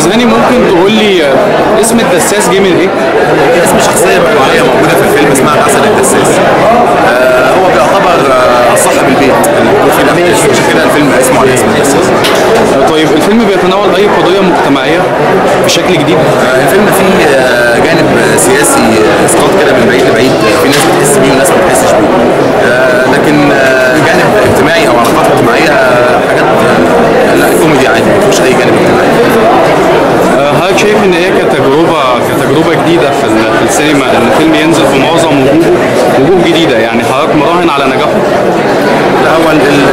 هاني ممكن تقول لي آه، اسم الدساس جه من ايه؟ اسم شخصيه برتغاليه موجوده في الفيلم اسمها الاسد الدساس آه، هو بيعتبر آه، صاحب البيت اللي بيكون فيه تفتيش عشان كده الفيلم اسمه على اسم الدساس آه، طيب الفيلم بيتناول اي قضيه مجتمعيه بشكل جديد آه، الفيلم فيه آه، جانب آه، سياسي آه، اسقاط كده من بعيد لبعيد آه، في ناس بتحس بيه وناس ما بتحسش بيه آه، لكن آه، جانب اجتماعي او علاقات اجتماعيه آه، حاجات آه، لا كوميدي عادي ما فيهوش اي جانب اجتماعي آه، حضرتك شايف ان هي كتجربه كتجربه جديده في ال- في السينما ان الفيلم ينزل في معظم وجوهه وجوه جديده يعني حضرتك مراهن على نجاحه لا هو ال- ال-